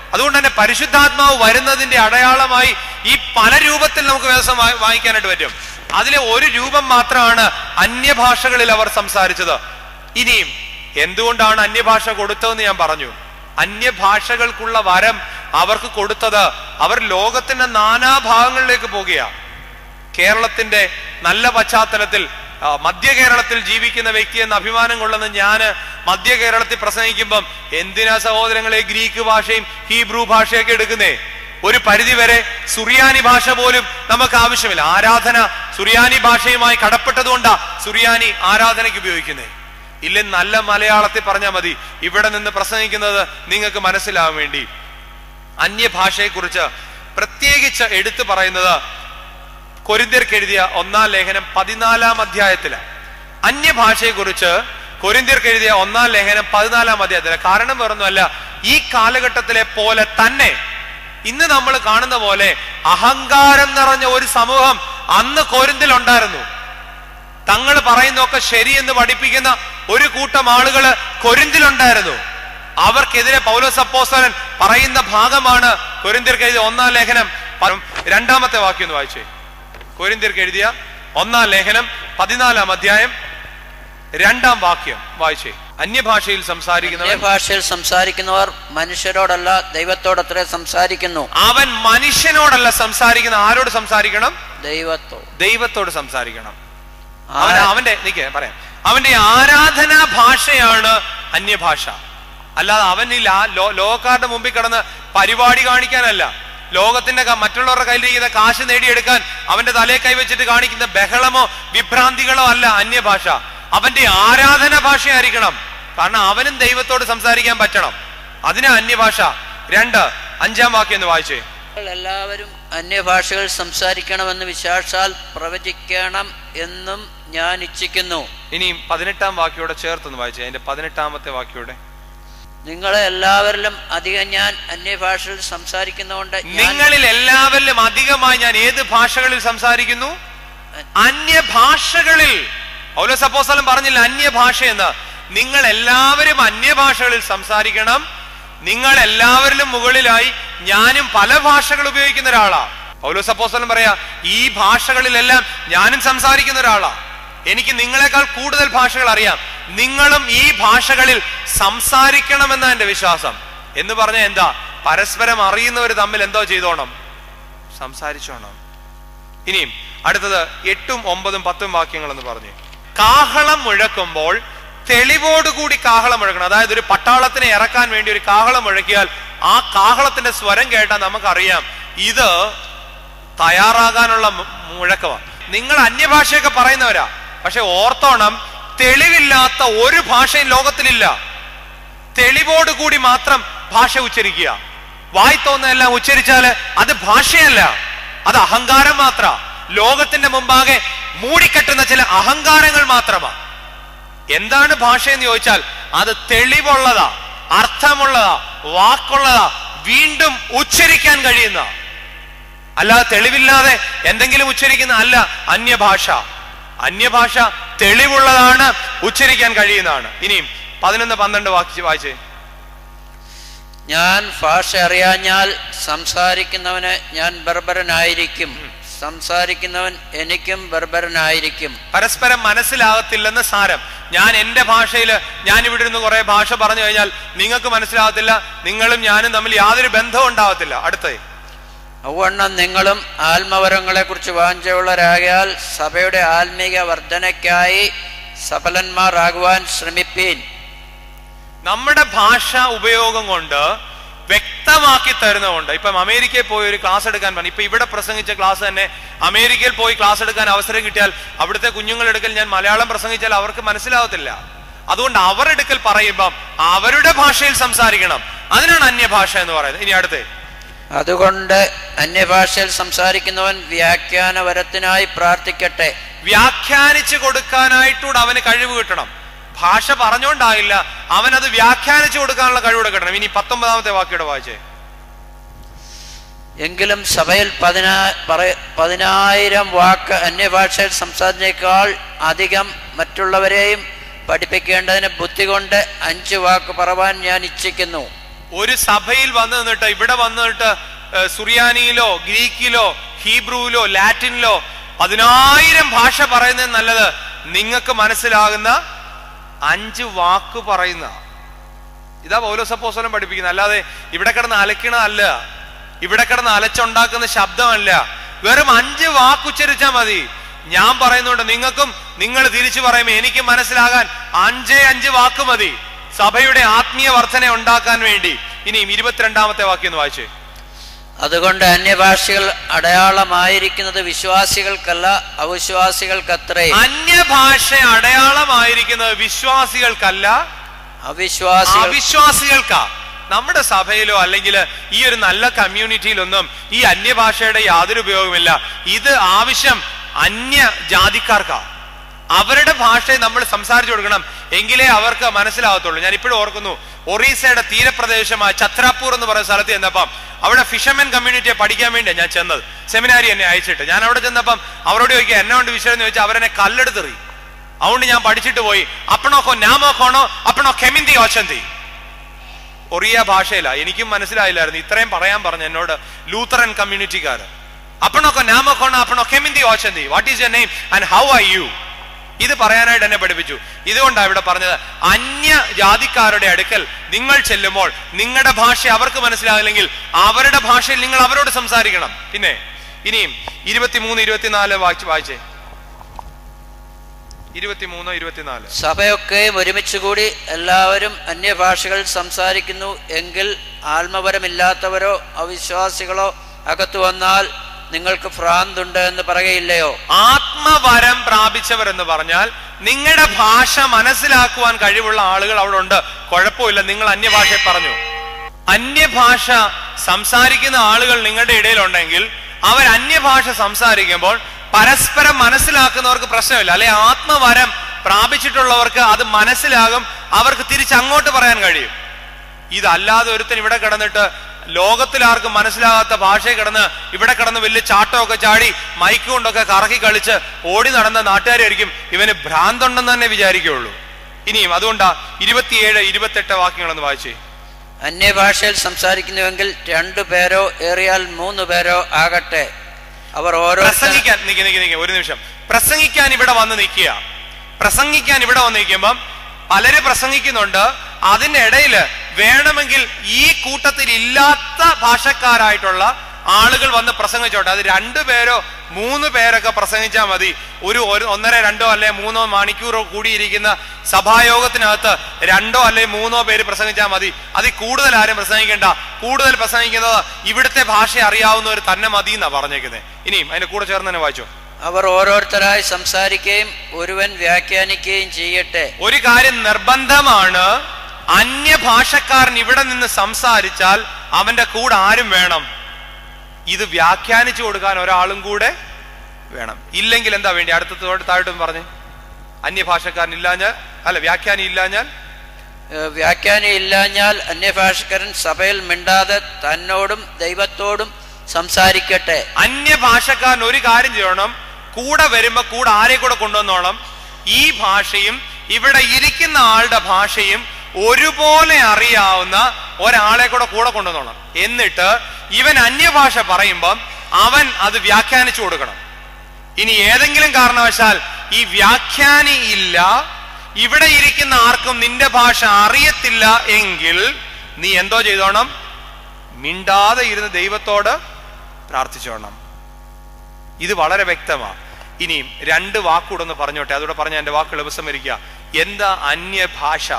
അതുകൊണ്ട് തന്നെ പരിശുദ്ധാത്മാവ് വരുന്നതിന്റെ അടയാളമായി ഈ പല രൂപത്തിൽ നമുക്ക് വേദസം വായി- വായിക്കാനായിട്ട് പറ്റും അതിലെ ഒരു രൂപം മാത്രമാണ് അന്യഭാഷകളിൽ അവർ സംസാരിച്ചത് ഇനിയും എന്തുകൊണ്ടാണ് അന്യഭാഷ കൊടുത്തതെന്ന് ഞാൻ പറഞ്ഞു അന്യഭാഷകൾക്കുള്ള വരം അവർക്ക് കൊടുത്തത് അവർ ലോകത്തിന്റെ നാനാഭാഗങ്ങളിലേക്ക് പോകുകയാണ് കേരളത്തിന്റെ നല്ല പശ്ചാത്തലത്തിൽ ആ, മധ്യ കേരളത്തിൽ ജീവിക്കുന്ന വ്യക്തി എന്ന അഭിമാനം കൊള്ളുന്ന ഞാന് മധ്യ കേരളത്തിൽ പ്രസംഗിക്കുമ്പം എന്തിനാ സഹോദരങ്ങളെ ഗ്രീക്ക് ഭാഷയും ഹീബ്രു ഭാഷയൊക്കെ എടുക്കുന്നേ ഒരു പരിധി വരെ സുറിയാനി ഭാഷ പോലും നമുക്ക് ആവശ്യമില്ല ആരാധന സുറിയാനി ഭാഷയുമായി കടപ്പെട്ടതുകൊണ്ടാ സുറിയാനി ആരാധനയ്ക്ക് ഉപയോഗിക്കുന്നത് ഇല്ല നല്ല മലയാളത്തിൽ പറഞ്ഞാൽ മതി ഇവിടെ നിന്ന് പ്രസംഗിക്കുന്നത് നിങ്ങൾക്ക് മനസ്സിലാവാൻ വേണ്ടി അന്യഭാഷയെക്കുറിച്ച് പ്രത്യേകിച്ച് എടുത്തു പറയുന്നത് കൊരിന്ത്യർക്ക് എഴുതിയ ഒന്നാം ലേഖനം പതിനാലാം അധ്യായത്തില് അന്യഭാഷയെക്കുറിച്ച് കൊരിന്ത്യർക്ക് എഴുതിയ ഒന്നാം ലേഖനം പതിനാലാം അധ്യായത്തില് കാരണം വേറൊന്നുമല്ല ഈ കാലഘട്ടത്തിലെ പോലെ തന്നെ ഇന്ന് നമ്മൾ കാണുന്ന പോലെ അഹങ്കാരം നിറഞ്ഞ ഒരു സമൂഹം അന്ന് കൊരിന്തിൽ ഉണ്ടായിരുന്നു തങ്ങൾ പറയുന്നതൊക്കെ ശരിയെന്ന് പഠിപ്പിക്കുന്ന ഒരു കൂട്ടം ആളുകള് കൊരിന്തിലുണ്ടായിരുന്നു അവർക്കെതിരെ പൗലോസ് അപ്പോസ്തലൻ പറയുന്ന ഭാഗമാണ് കൊരിന്തിർക്ക് എഴുതിയ ഒന്നാം ലേഖനം പ- രണ്ടാമത്തെ വാക്യം ഒന്ന് വായിച്ചേ കൊരിന്തിർക്ക് എഴുതിയ ഒന്നാം ലേഖനം പതിനാലാം അധ്യായം രണ്ടാം വാക്യം വായിച്ചേ അന്യഭാഷയിൽ സംസാരിക്കുന്നവൻ ഭാഷയിൽ സംസാരിക്കുന്നവർ മനുഷ്യരോടല്ല ദൈവത്തോടത്രേ സംസാരിക്കുന്നു അവൻ മനുഷ്യനോടല്ല സംസാരിക്കുന്ന ആരോട് സംസാരിക്കണം ദൈവത്തോ ദൈവത്തോട് സംസാരിക്കണം അവൻ ആ- അവന്റെ നിക്ക് പറയാം അവന്റെ ആരാധനാ ഭാഷയാണ് അന്യഭാഷ അല്ലാതെ അവൻ ഈ ലാ- ലോ- ലോകക്കാരുടെ മുമ്പിൽ കിടന്ന് പരിപാടി കാണിക്കാനല്ല ലോകത്തിന്റെ ക- മറ്റുള്ളവരുടെ കയ്യിലിരിക്കുന്ന കാശ് നേടിയെടുക്കാൻ അവന്റെ തലയെ കൈവച്ചിട്ട് കാണിക്കുന്ന ബഹളമോ വിഭ്രാന്തികളോ അല്ല അന്യഭാഷ അവന്റെ ആരാധന ഭാഷയായിരിക്കണം കാരണം അവനും ദൈവത്തോട് സംസാരിക്കാൻ പറ്റണം അതിനാ അന്യഭാഷ രണ്ട് അഞ്ചാം വാക്യം ഒന്ന് വായിച്ചേ നിങ്ങൾ എല്ലാവരും അന്യഭാഷകൾ സംസാരിക്കണമെന്ന് വിശാസാൽ പ്രവചിക്കണം എന്നും ഞാൻ ഇച്ഛിക്കുന്നു ഇനിയും പതിനെട്ടാം വാക്യോടെ ചേർത്തൊന്ന് വായിച്ചേ അതിന്റെ പതിനെട്ടാമത്തെ വാക്യോടെ നിങ്ങളെ എല്ലാവരിലും അധികം ഞാൻ അന്യഭാഷയിൽ സംസാരിക്കുന്നതുകൊണ്ട് ഞാൻ നിങ്ങളിൽ എല്ലാവരിലും അധികമായി ഞാൻ ഏത് ഭാഷകളിൽ സംസാരിക്കുന്നു അന്യഭാഷകളിൽ പൗലോസ് അപ്പോസ്തലൻ പറഞ്ഞില്ല അന്യഭാഷ എന്ന് നിങ്ങൾ എല്ലാവരും അന്യഭാഷകളിൽ സംസാരിക്കണം നിങ്ങൾ എല്ലാവരിലും മുകളിലായി ഞാനും പല ഭാഷകൾ ഉപയോഗിക്കുന്ന ഒരാളാ പൗലോസ് അപ്പോസ്തലൻ പറയാ ഈ ഭാഷകളിലെല്ലാം ഞാനും സംസാരിക്കുന്ന ഒരാളാ എനിക്ക് നിങ്ങളെക്കാൾ കൂടുതൽ ഭാഷകൾ അറിയാം നിങ്ങളും ഈ ഭാഷകളിൽ സംസാരിക്കണമെന്ന എന്റെ വിശ്വാസം എന്ന് പറഞ്ഞ എന്താ പരസ്പരം അറിയുന്നവർ തമ്മിൽ എന്തോ ചെയ്തോണം സംസാരിച്ചോണം ഇനിയും അടുത്തത് എട്ടും ഒമ്പതും പത്തും വാക്യങ്ങൾ എന്ന് പറഞ്ഞു കാഹളം മുഴക്കുമ്പോൾ തെളിവോടുകൂടി കാഹളം മുഴക്കണം അതായത് ഒരു പട്ടാളത്തിനെ ഇറക്കാൻ വേണ്ടി ഒരു കാഹളം മുഴക്കിയാൽ ആ കാഹളത്തിന്റെ സ്വരം കേട്ടാൽ നമുക്കറിയാം ഇത് തയ്യാറാകാനുള്ള മു- മുഴക്കമാണ് നിങ്ങൾ അന്യഭാഷയൊക്കെ പറയുന്നവരാ പക്ഷെ ഓർത്തോണം തെളിവില്ലാത്ത ഒരു ഭാഷയും ലോകത്തിലില്ല തെളിവോടുകൂടി മാത്രം ഭാഷ ഉച്ചരിക്കുക വായി തോന്നുന്നതെല്ലാം ഉച്ചരിച്ചാല് അത് ഭാഷയല്ല അത് അഹങ്കാരം മാത്ര ലോകത്തിന്റെ മുമ്പാകെ മൂടിക്കെട്ടുന്ന ചില അഹങ്കാരങ്ങൾ മാത്രമാ എന്താണ് ഭാഷ എന്ന് ചോദിച്ചാൽ അത് തെളിവുള്ളതാ അർത്ഥമുള്ളതാ വാക്കുള്ളതാ വീണ്ടും ഉച്ചരിക്കാൻ കഴിയുന്ന അല്ലാതെ തെളിവില്ലാതെ എന്തെങ്കിലും ഉച്ചരിക്കുന്ന അല്ല അന്യഭാഷ അന്യഭാഷ തെളിവുള്ളതാണ് ഉച്ചരിക്കാൻ കഴിയുന്നതാണ് ഇനിയും പതിനൊന്ന് പന്ത്രണ്ട് വായിച്ച് വായിച്ചേ ഞാൻ ഭാഷ അറിയാഞ്ഞാൽ സംസാരിക്കുന്നവന് ഞാൻ ബർബരനായിരിക്കും സംസാരിക്കുന്നവൻ എനിക്കും ബർബരനായിരിക്കും പരസ്പരം മനസ്സിലാകത്തില്ലെന്ന് സാരം ഞാൻ എന്റെ ഭാഷയിൽ ഞാൻ ഇവിടെ ഇരുന്ന് കുറെ ഭാഷ പറഞ്ഞു കഴിഞ്ഞാൽ നിങ്ങൾക്ക് മനസ്സിലാകത്തില്ല നിങ്ങളും ഞാനും തമ്മിൽ യാതൊരു ബന്ധവും ഉണ്ടാകത്തില്ല അടുത്തത് ഔവണ്ണം നിങ്ങളും ആത്മവരങ്ങളെ കുറിച്ച് വാഞ്ചയുള്ളവരാകയാൽ സഭയുടെ ആത്മീക വർധനയ്ക്കായി സഫലന്മാരാകുവാൻ ശ്രമിപ്പീൻ നമ്മുടെ ഭാഷ ഉപയോഗം കൊണ്ട് വ്യക്തമാക്കി തരുന്നതുകൊണ്ട് ഇപ്പം അമേരിക്കയിൽ പോയി ഒരു ക്ലാസ് എടുക്കാൻ പറഞ്ഞു ഇപ്പൊ ഇവിടെ പ്രസംഗിച്ച ക്ലാസ് തന്നെ അമേരിക്കയിൽ പോയി ക്ലാസ് എടുക്കാൻ അവസരം കിട്ടിയാൽ അവിടുത്തെ കുഞ്ഞുങ്ങളെടുക്കൽ ഞാൻ മലയാളം പ്രസംഗിച്ചാൽ അവർക്ക് മനസ്സിലാവത്തില്ല അതുകൊണ്ട് അവർ എടുക്കൽ പറയുമ്പം അവരുടെ ഭാഷയിൽ സംസാരിക്കണം അതിനാണ് അന്യഭാഷ എന്ന് പറയുന്നത് ഇനി അടുത്തേ അതുകൊണ്ട് അന്യഭാഷയിൽ സംസാരിക്കുന്നവൻ വ്യാഖ്യാനവരത്തിനായി പ്രാർത്ഥിക്കട്ടെ വ്യാഖ്യാനിച്ചു കൊടുക്കാനായിട്ടൂടെ അവന് കഴിവ് കിട്ടണം ഭാഷ പറഞ്ഞുകൊണ്ടാകില്ല അവൻ അത് വ്യാഖ്യാനിച്ചു കൊടുക്കാനുള്ള കഴിവ് കിട്ടണം ഇനി പത്തൊമ്പതാമത്തെ വാക്കിയുടെ വായിച്ചേ എങ്കിലും സഭയിൽ പതിനാ പറ- പതിനായിരം വാക്ക് അന്യഭാഷയിൽ സംസാരിച്ചേക്കാൾ അധികം മറ്റുള്ളവരെയും പഠിപ്പിക്കേണ്ടതിന് ബുദ്ധി കൊണ്ട് അഞ്ച് വാക്ക് പറവാൻ ഞാൻ ഇച്ഛിക്കുന്നു ഒരു സഭയിൽ വന്നു നിന്നിട്ട് ഇവിടെ വന്നിട്ട് ഏഹ്, സുറിയാനിയിലോ ഗ്രീക്കിലോ ഹീബ്രുവിലോ ലാറ്റിനിലോ പതിനായിരം ഭാഷ പറയുന്നത് നല്ലത് നിങ്ങൾക്ക് മനസ്സിലാകുന്ന അഞ്ച് വാക്ക് പറയുന്ന ഇതാ പൗലോസപ്പോസലം പഠിപ്പിക്കുന്നത് അല്ലാതെ ഇവിടെ കിടന്ന് അലക്കണതല്ല ഇവിടെ കിടന്ന് അലച്ചുണ്ടാക്കുന്ന ശബ്ദമല്ല വെറും അഞ്ച് വാക്കുച്ചരിച്ചാൽ മതി ഞാൻ പറയുന്നുണ്ട് നിങ്ങൾക്കും നിങ്ങൾ തിരിച്ചു പറയുമ്പോൾ എനിക്ക് മനസ്സിലാകാൻ അഞ്ചേ അഞ്ച് വാക്ക് മതി സഭയുടെ ആത്മീയ വർധന ഉണ്ടാക്കാൻ വേണ്ടി ഇനിയും ഇരുപത്തിരണ്ടാമത്തെ വാക്യം ഒന്ന് വായിച്ചേ അതുകൊണ്ട് അന്യഭാഷകൾ അടയാളമായിരിക്കുന്നത് വിശ്വാസികൾക്കല്ല അവിശ്വാസികൾക്കത്രേ അന്യഭാഷ അടയാളമായിരിക്കുന്നത് വിശ്വാസികൾക്കല്ല അവിശ്വാസികൾ അവിശ്വാസികൾക്കാ നമ്മുടെ സഭയിലോ അല്ലെങ്കിൽ ഈ ഒരു നല്ല കമ്മ്യൂണിറ്റിയിലൊന്നും ഈ അന്യഭാഷയുടെ യാതൊരു ഉപയോഗമില്ല ഇത് ആവശ്യം അന്യ ജാതിക്കാർക്കാ അവരുടെ ഭാഷയെ നമ്മൾ സംസാരിച്ചു കൊടുക്കണം എങ്കിലേ അവർക്ക് മനസ്സിലാകത്തുള്ളൂ ഞാൻ ഇപ്പോഴും ഓർക്കുന്നു ഒറീസയുടെ തീരപ്രദേശമായ ഛത്രാപൂർ എന്ന് പറയുന്ന സ്ഥലത്ത് ചെന്നപ്പം അവിടെ ഫിഷർമെൻ കമ്മ്യൂണിറ്റിയെ പഠിക്കാൻ വേണ്ടിയാണ് ഞാൻ ചെന്നത് സെമിനാരി എന്നെ അയച്ചിട്ട് ഞാൻ അവിടെ ചെന്നപ്പം അവരോട് ചോദിക്കുക എന്നെ കൊണ്ട് വിഷയം എന്ന് ചോദിച്ചാൽ അവരെന്നെ കല്ലെടുത്തെറി അതുകൊണ്ട് ഞാൻ പഠിച്ചിട്ട് പോയി അപ്പണോക്കോ നാമോക്കോണോ അപ്പണോ കെമിന്തി ഓച്ചന്തി ഒറിയ ഭാഷയില എനിക്കും മനസ്സിലായില്ലായിരുന്നു ഇത്രയും പറയാൻ പറഞ്ഞു എന്നോട് ലൂത്തറൻ കമ്മ്യൂണിറ്റിക്കാർ അപ്പണോക്കോ നാമോക്കോണോ അപ്പണോ കെമിന്തി ഓച്ചന്തി what is your name and how are you ഇത് പറയാനായിട്ട് എന്നെ പഠിപ്പിച്ചു ഇതുകൊണ്ടാണ് ഇവിടെ പറഞ്ഞത് അന്യ ജാതിക്കാരുടെ അടുക്കൽ നിങ്ങൾ ചെല്ലുമ്പോൾ നിങ്ങളുടെ ഭാഷ അവർക്ക് മനസ്സിലാകില്ലെങ്കിൽ അവരുടെ ഭാഷയിൽ നിങ്ങൾ അവരോട് സംസാരിക്കണം പിന്നെ ഇനിയും ഇരുപത്തിമൂന്ന് ഇരുപത്തിനാല് വായിച്ച് വായിച്ചേ ഇരുപത്തിമൂന്ന് ഇരുപത്തിനാല് സഭയൊക്കെയും ഒരുമിച്ച് കൂടി എല്ലാവരും അന്യഭാഷകൾ സംസാരിക്കുന്നു എങ്കിൽ ആത്മപരമില്ലാത്തവരോ അവിശ്വാസികളോ അകത്തു വന്നാൽ നിങ്ങൾക്ക് ഭ്രാന്തുണ്ട് എന്ന് പറയയില്ലയോ ആത്മവരം പ്രാപിച്ചവർ എന്ന് പറഞ്ഞാൽ നിങ്ങളുടെ ഭാഷ മനസ്സിലാക്കുവാൻ കഴിവുള്ള ആളുകൾ അവിടെ ഉണ്ട് കുഴപ്പമില്ല നിങ്ങൾ അന്യഭാഷയെ പറഞ്ഞു അന്യഭാഷ സംസാരിക്കുന്ന ആളുകൾ നിങ്ങളുടെ ഇടയിലുണ്ടെങ്കിൽ അവർ അന്യഭാഷ സംസാരിക്കുമ്പോൾ പരസ്പരം മനസ്സിലാക്കുന്നവർക്ക് പ്രശ്നമില്ല അല്ലെ ആത്മവരം പ്രാപിച്ചിട്ടുള്ളവർക്ക് അത് മനസ്സിലാകും അവർക്ക് തിരിച്ച് അങ്ങോട്ട് പറയാൻ കഴിയും ഇതല്ലാതെ ഒരുത്തൻ ഇവിടെ കിടന്നിട്ട് ലോകത്തിൽ ആർക്കും മനസ്സിലാകാത്ത ഭാഷയെ കിടന്ന് ഇവിടെ കിടന്ന് വലിയ ചാട്ടമൊക്കെ ചാടി മൈക്ക് കൊണ്ടൊക്കെ കറക്കി കളിച്ച് ഓടി നടന്ന നാട്ടുകാരായിരിക്കും ഇവന് ഭ്രാന്തുണ്ടെന്ന് തന്നെ വിചാരിക്കുകയുള്ളൂ ഇനിയും അതുകൊണ്ടാ ഇരുപത്തിയേഴ് ഇരുപത്തെട്ട് വാക്യങ്ങളൊന്ന് വായിച്ചേ അന്യഭാഷയിൽ സംസാരിക്കുന്നുവെങ്കിൽ രണ്ടു പേരോ ഏറിയാൽ മൂന്ന് പേരോ ആകട്ടെ അവർ ഓരോ പ്രസംഗിക്കാൻ നിക്ക് നിക്ക് നിക്ക് ഒരു നിമിഷം പ്രസംഗിക്കാൻ ഇവിടെ വന്ന് നിൽക്കുക പ്രസംഗിക്കാൻ ഇവിടെ വന്ന് നിൽക്കുമ്പം പലര് പ്രസംഗിക്കുന്നുണ്ട് അതിന്റെ ഇടയില് വേണമെങ്കിൽ ഈ കൂട്ടത്തിൽ ഇല്ലാത്ത ഭാഷക്കാരായിട്ടുള്ള ആളുകൾ വന്ന് പ്രസംഗിച്ചോട്ടെ അത് രണ്ടു പേരോ മൂന്ന് പേരൊക്കെ പ്രസംഗിച്ചാൽ മതി ഒരു ഒരു ഒന്നര രണ്ടോ അല്ലെ മൂന്നോ മണിക്കൂറോ കൂടിയിരിക്കുന്ന സഭായോഗത്തിനകത്ത് രണ്ടോ അല്ലെ മൂന്നോ പേര് പ്രസംഗിച്ചാൽ മതി അതിൽ കൂടുതൽ ആരും പ്രസംഗിക്കേണ്ട കൂടുതൽ പ്രസംഗിക്കുന്നത് ഇവിടുത്തെ ഭാഷ അറിയാവുന്നവർ തന്നെ മതി എന്നാ പറഞ്ഞേക്കുന്നത് ഇനിയും അതിന്റെ കൂടെ ചേർന്ന് തന്നെ വായിച്ചോ അവർ ഓരോരുത്തരായി സംസാരിക്കുകയും ഒരുവൻ വ്യാഖ്യാനിക്കുകയും ചെയ്യട്ടെ ഒരു കാര്യം നിർബന്ധമാണ് അന്യഭാഷക്കാരൻ ഇവിടെ നിന്ന് സംസാരിച്ചാൽ അവന്റെ കൂടെ ആരും വേണം ഇത് വ്യാഖ്യാനിച്ചു കൊടുക്കാൻ ഒരാളും കൂടെ വേണം ഇല്ലെങ്കിൽ എന്താ വേണ്ടി അടുത്തതോട് താഴോട്ടും പറഞ്ഞ് അന്യഭാഷക്കാരൻ ഇല്ലാഞ്ഞാൽ അല്ല വ്യാഖ്യാനി ഇല്ലാഞ്ഞാൽ ഏഹ് വ്യാഖ്യാനി ഇല്ലാഞ്ഞാൽ അന്യഭാഷക്കാരൻ സഭയിൽ മിണ്ടാതെ തന്നോടും ദൈവത്തോടും സംസാരിക്കട്ടെ അന്യഭാഷക്കാരൻ ഒരു കാര്യം ചെയ്യണം കൂടെ വരുമ്പോ കൂടെ ആരെ കൂടെ കൊണ്ടുവന്നോണം ഈ ഭാഷയും ഇവിടെ ഇരിക്കുന്ന ആളുടെ ഭാഷയും ഒരുപോലെ അറിയാവുന്ന ഒരാളെ കൂടെ കൂടെ കൊണ്ടുവന്നോണം എന്നിട്ട് ഇവൻ അന്യഭാഷ പറയുമ്പം അവൻ അത് വ്യാഖ്യാനിച്ചു കൊടുക്കണം ഇനി ഏതെങ്കിലും കാരണവശാൽ ഈ വ്യാഖ്യാനി ഇല്ല ഇവിടെ ഇരിക്കുന്ന ആർക്കും നിന്റെ ഭാഷ അറിയത്തില്ല എങ്കിൽ നീ എന്തോ ചെയ്തോണം മിണ്ടാതെ ഇരുന്ന് ദൈവത്തോട് പ്രാർത്ഥിച്ചോണം ഇത് വളരെ വ്യക്തമാണ് ഇനിയും രണ്ട് വാക്കൂടെ ഒന്ന് പറഞ്ഞോട്ടെ അതോടെ പറഞ്ഞ എന്റെ വാക്കുകൾ ഉപസംഹരിക്കുക എന്താ അന്യഭാഷ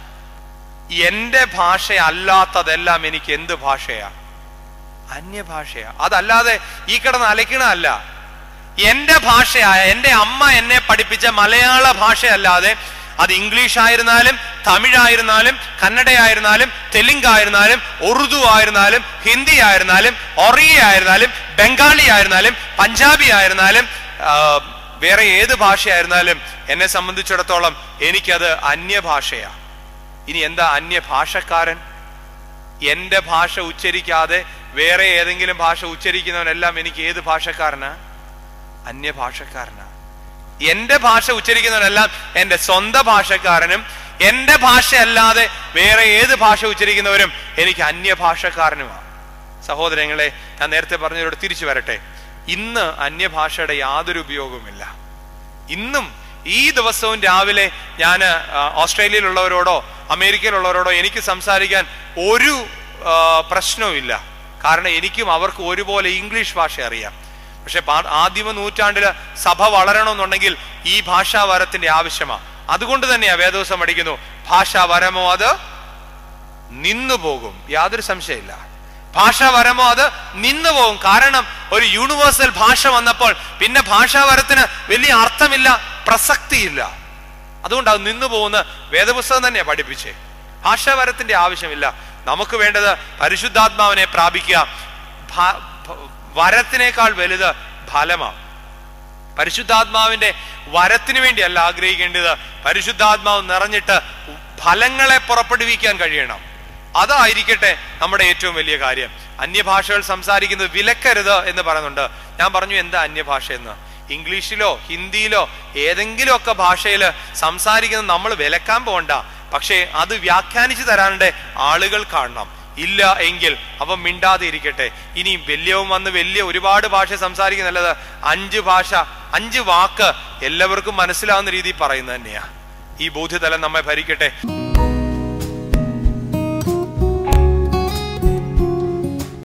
എന്റെ ഭാഷ അല്ലാത്തതെല്ലാം എനിക്ക് എന്ത് ഭാഷയാ അന്യഭാഷയാ അതല്ലാതെ ഈ കിടന്ന് അലക്കണതല്ല എന്റെ ഭാഷയായ എന്റെ അമ്മ എന്നെ പഠിപ്പിച്ച മലയാള ഭാഷയല്ലാതെ അത് ഇംഗ്ലീഷ് ആയിരുന്നാലും തമിഴായിരുന്നാലും കന്നഡയായിരുന്നാലും തെലുങ്ക് ആയിരുന്നാലും ഉറുദു ആയിരുന്നാലും ഹിന്ദി ആയിരുന്നാലും ഒറിയ ആയിരുന്നാലും ബംഗാളി ആയിരുന്നാലും പഞ്ചാബി ആയിരുന്നാലും ആ, വേറെ ഏത് ഭാഷയായിരുന്നാലും എന്നെ സംബന്ധിച്ചിടത്തോളം എനിക്കത് അന്യഭാഷയാ ഇനി എന്താ അന്യഭാഷക്കാരൻ എന്റെ ഭാഷ ഉച്ചരിക്കാതെ വേറെ ഏതെങ്കിലും ഭാഷ ഉച്ചരിക്കുന്നവനെല്ലാം എനിക്ക് ഏത് ഭാഷക്കാരനാ അന്യഭാഷക്കാരനാ എന്റെ ഭാഷ ഉച്ചരിക്കുന്നവനെല്ലാം എന്റെ സ്വന്തം ഭാഷക്കാരനും എന്റെ ഭാഷയല്ലാതെ വേറെ ഏത് ഭാഷ ഉച്ചരിക്കുന്നവരും എനിക്ക് അന്യഭാഷക്കാരനുമാണ് സഹോദരങ്ങളെ ഞാൻ നേരത്തെ പറഞ്ഞവരോട് തിരിച്ചു വരട്ടെ ഇന്ന് അന്യഭാഷയുടെ യാതൊരു ഉപയോഗവുമില്ല ഇന്നും ഈ ദിവസവും രാവിലെ ഞാൻ ഓസ്ട്രേലിയയിലുള്ളവരോടോ അമേരിക്കയിലുള്ളവരോടോ എനിക്ക് സംസാരിക്കാൻ ഒരു ആ, പ്രശ്നവുമില്ല കാരണം എനിക്കും അവർക്ക് ഒരുപോലെ ഇംഗ്ലീഷ് ഭാഷ അറിയാം പക്ഷെ പാ- ആദിമ നൂറ്റാണ്ടില് സഭ വളരണമെന്നുണ്ടെങ്കിൽ ഈ ഭാഷാവരത്തിന്റെ ആവശ്യമാണ് അതുകൊണ്ട് തന്നെയാ വേദോസം പഠിക്കുന്നു ഭാഷാവരമോ അത് നിന്നു പോകും യാതൊരു സംശയമില്ല ഭാഷാവരമോ അത് നിന്നു പോകും കാരണം ഒരു യൂണിവേഴ്സൽ ഭാഷ വന്നപ്പോൾ പിന്നെ ഭാഷാവരത്തിന് വലിയ അർത്ഥമില്ല പ്രസക്തിയില്ല അതുകൊണ്ട് അത് നിന്നു പോകുന്ന വേദപുസ്തകം തന്നെയാ പഠിപ്പിച്ചേ ഭാഷാവരത്തിന്റെ ആവശ്യമില്ല നമുക്ക് വേണ്ടത് പരിശുദ്ധാത്മാവിനെ പ്രാപിക്കുക ഭ- ഭ- വരത്തിനേക്കാൾ വലുത് ഫലമാണ് പരിശുദ്ധാത്മാവിന്റെ വരത്തിന് വേണ്ടിയല്ല ആഗ്രഹിക്കേണ്ടത് പരിശുദ്ധാത്മാവ് നിറഞ്ഞിട്ട് ഫലങ്ങളെ പുറപ്പെടുവിക്കാൻ കഴിയണം അതായിരിക്കട്ടെ നമ്മുടെ ഏറ്റവും വലിയ കാര്യം അന്യഭാഷകൾ സംസാരിക്കുന്നത് വിലക്കരുത് എന്ന് പറയുന്നുണ്ട് ഞാൻ പറഞ്ഞു എന്താ അന്യഭാഷ എന്ന് ഇംഗ്ലീഷിലോ ഹിന്ദിയിലോ ഏതെങ്കിലും ഒക്കെ ഭാഷയിൽ സംസാരിക്കുന്നത് നമ്മൾ വിലക്കാൻ പോകണ്ട പക്ഷേ അത് വ്യാഖ്യാനിച്ചു തരാനുണ്ട് ആളുകൾ കാണണം ഇല്ല എങ്കിൽ അവ മിണ്ടാതെ ഇരിക്കട്ടെ ഇനി വലിയവും വന്ന് വലിയ ഒരുപാട് ഭാഷ സംസാരിക്കുന്നല്ലത് അഞ്ച് ഭാഷ അഞ്ച് വാക്ക് എല്ലാവർക്കും മനസ്സിലാവുന്ന രീതിയിൽ പറയുന്നത് തന്നെയാ ഈ ബോധ്യതലം നമ്മെ ഭരിക്കട്ടെ